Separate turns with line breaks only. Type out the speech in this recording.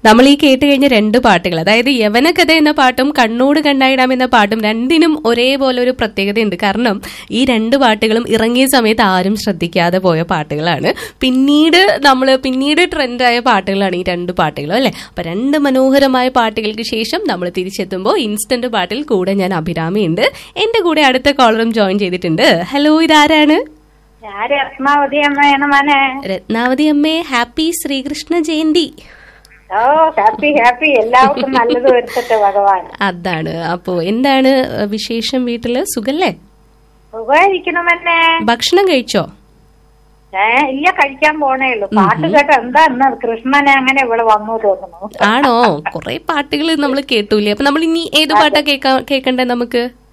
നമ്മൾ ഈ കേട്ട് കഴിഞ്ഞ രണ്ട് പാട്ടുകൾ അതായത് യവനകഥ എന്ന പാട്ടും കണ്ണോട് കണ്ണായിടാം എന്ന പാട്ടും രണ്ടിനും ഒരേപോലെ ഒരു പ്രത്യേകതയുണ്ട് കാരണം ഈ രണ്ട് പാട്ടുകളും ഇറങ്ങിയ സമയത്ത് ആരും ശ്രദ്ധിക്കാതെ പോയ പാട്ടുകളാണ് പിന്നീട് നമ്മൾ പിന്നീട് ട്രെൻഡായ പാട്ടുകളാണ് ഈ രണ്ട് പാട്ടുകളും അല്ലെ അപ്പൊ രണ്ട് മനോഹരമായ പാട്ടുകൾക്ക് ശേഷം നമ്മൾ തിരിച്ചെത്തുമ്പോൾ ഇൻസ്റ്റന്റ് പാട്ടിൽ കൂടെ ഞാൻ അഭിരാമിയുണ്ട് എന്റെ കൂടെ അടുത്ത കോളറും ജോയിൻ ചെയ്തിട്ടുണ്ട് ഹലോ ഇതാരാണ്
ഞാൻ രത്നാവതി അമ്മയാണ് മോനെ
രത്നാവതി അമ്മേ happy Sreekrishna Jayanthi
oh happy happy എല്ലാവർക്കും നല്ലത് വരുത്തട്ടെ ഭഗവാൻ
അതാണ് അപ്പോ എന്താണ് വിശേഷം വീട്ടില് സുഖല്ലേ
സുഖമായിരിക്കണമെന്നെ
ഭക്ഷണം കഴിച്ചോ
ഏ ഇല്ല കഴിക്കാൻ പോണേ ഉള്ളൂ പാട്ട് കേട്ട എന്താ ഇന്ന് കൃഷ്ണനെ അങ്ങനെ ഇവിടെ വന്നു തോന്നുന്നു
ആണോ കുറെ പാട്ടുകൾ നമ്മൾ കേട്ടൂലേ അപ്പൊ നമ്മൾ ഇനി ഏത് പാട്ടാ കേൾക്കാ കേൾക്കണ്ടേ നമുക്ക്